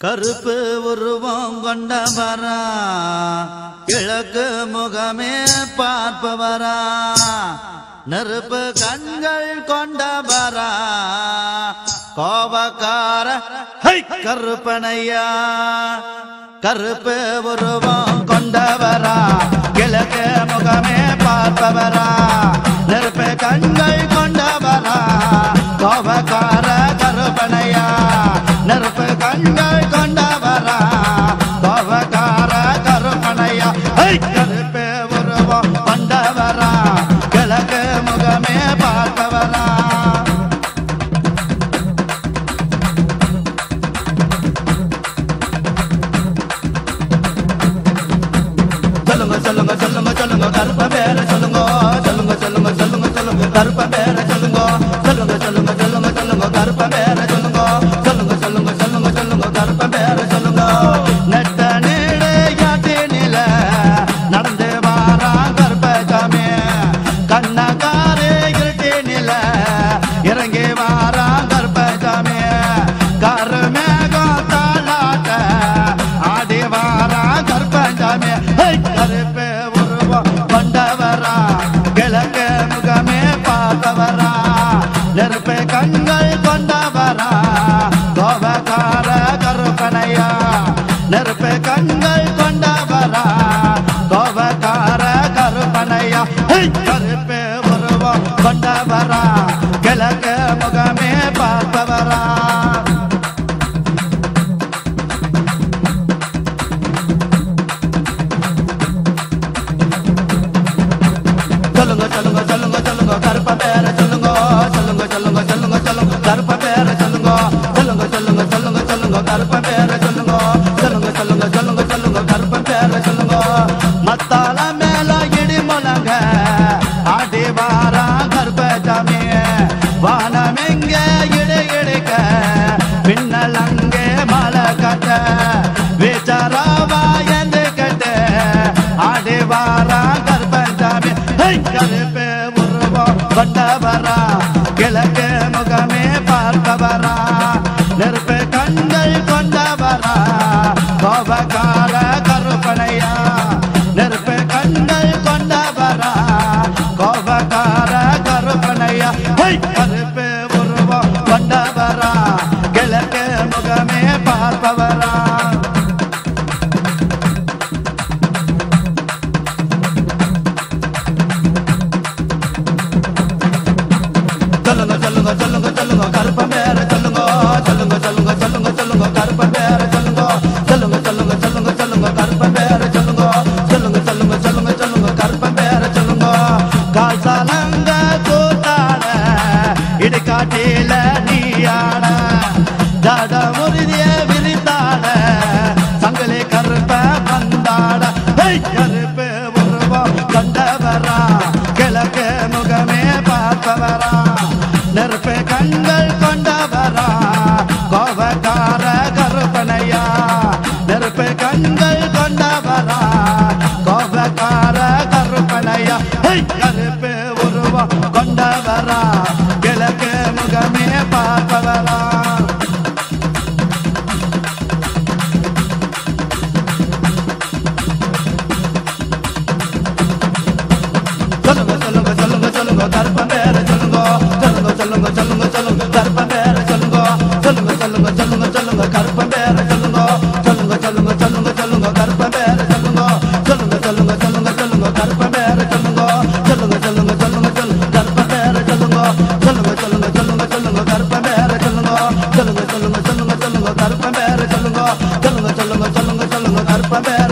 கருப்பு உருவம் கொண்டவரா கிழக்கு முகமே பார்ப்பவரா நெருப்பு கண்கள் கொண்டவரா கோபக்கார ஹை, கருப்பனையா கருப்பு உருவம் கொண்டவரா கிழக்கு முகமே பார்ப்பவரா நெருப்பு கண்கள் கொண்டவரா கோபக்கார கருப்பனையா நெருப்பு கண்கள் கொண்டவரா கோபக்கார கருப்பனையா ஹை, கருப்பு உருவம் கொண்டவரா கிழக்கு முகமே பார்ப்பவரா சொல்லுங்க சொல்லுங்க சொல்லுங்க சொல்லுங்க கருப்ப பேர சொல்லுங்க சொல்லுங்க சொல்லுங்க சொல்லுங்க சொல்லுங்க கருப்ப பேர சொல்லுங்க சொல்லுங்க சொல்லுங்க சொல்லுங்க சொல்லுங்க கருப்ப பேர சொல்லுங்க சொல்லுங்க சொல்லுங்க சொல்லுங்க சொல்லுங்க கருப்ப பேர சொல்லுங்க நெட்ட நீடு யாத்தி நில நடந்து வாரா கருப்ப சாமி கண்ணக்காரே இருட்டி நில இறங்கி வாரா கருப்ப சாமி கரு மேகம் தாளாட்ட ஆடி வாரா கருப்பஞ்சாமி கருப்பே உருவம் கொண்டவரா கிழக்கு முகமே பார்த்தவரா நெருப்பு கண்கள் கொண்டவரா கோபக்கார கருப்பனையா நெருப்பு கண்கள் கொண்டவரா கோபக்கார கருப்பனையா கருப்பே உருவம் கொண்டவரா கிழக்கு முகமே பார்ப்பவரா சொல்லுங்க சொல்லுங்க சொல்லுங்க சொல்லுங்க கருப்ப பேர சொல்லுங்க சொல்லுங்க சொல்லுங்க சொல்லுங்க சொல்லுங்க கருப்ப பேர சொல்லுங்க சொல்லுங்க சொல்லுங்க சொல்லுங்க சொல்லுங்க கருப்ப பேர சொல்லுங்க சொல்லுங்க சொல்லுங்க சொல்லுங்க சொல்லுங்க கருப்ப பேர சொல்லுங்க மத்தால மேல இடி முழங்க ஆடி வாரா கருப்ப சாமி வானம் எங்க இடி இடிக்க பின்னல் அங்கே மலை கட்ட விசாராவா என்று கட்ட ஆடி வாரா கருப்பஞ்சாமி கருப்பே உருவம் கொண்டவரா கிழக்கு முகமே பார்ப்பவரா நெருப்பு கண்கள் கொண்டவரா கோபக்கார கருப்பனையா நெருப்பு கண்கள் கொண்டவரா கோபக்கார கருப்பனையா கருப்பே உருவம் கொண்டவரா கிழக்கு முகமே பார்ப்பவரா சொல்லுங்க சொல்லுங்க சொல்லுங்க சொல்லுங்க கருப்ப பேர சொல்லுங்க சொல்லுங்க சொல்லுங்க சொல்லுங்க சொல்லுங்க கருப்ப பேர சொல்லுங்க சொல்லுங்க சொல்லுங்க சொல்லுங்க சொல்லுங்க கருப்ப பேர சொல்லுங்க சொல்லுங்க சொல்லுங்க சொல்லுங்க சொல்லுங்க கருப்ப பேர சொல்லுங்க காசாலங்க கூத்தாட இடுகாட்டில நீயாட ஜாட முருதிய விரித்தாட சங்கிலி கருப்ப வந்தாட ஹை, கருப்பு உருவம் கொண்டவரா கிழக்கு முகமே பார்ப்பவரா நெருப்பு கண்கள் கொண்டவரா கோபக்கார கருப்பனையா நெருப்பு கண்கள் கொண்டவரா கோபக்கார கருப்பனையா ஹை, கருப்பு உருவம் கொண்டவரா கிழக்கு முகமே பார்ப்பவரா சொல்லுங்க சொல்லுங்க சொல்லுங்க சொல்லுங்க கருப்ப பேர சொல்லுங்க சொல்லுங்க சொல்லுங்க சொல்லுங்க சொல்லுங்க கருப்ப பேர சொல்லுங்க சொல்லுங்க சொல்லுங்க சொல்லுங்க சொல்லுங்க கருப்ப பேர சொல்லுங்க சொல்லுங்க சொல்லுங்க சொல்லுங்க சொல்லுங்க கருப்ப பேர சொல்லுங்க சொல்லுங்க சொல்லுங்க சொல்லுங்க சொல்லுங்க கருப்ப பேர சொல்லுங்க சொல்லுங்க சொல்லுங்க சொல்லுங்க சொல்லுங்க கருப்ப பேர சொல்லுங்க சொல்லுங்க சொல்லுங்க சொல்லுங்க சொல்லுங்க கருப்ப பேர சொல்லுங்க சொல்லுங்க சொல்லுங்க சொல்லுங்க சொல்லுங்க கருப்ப பேர சொல்லுங்க சொல்லுங்க சொல்லுங்க சொல்லுங்க சொல்லுங்க கருப்ப பேர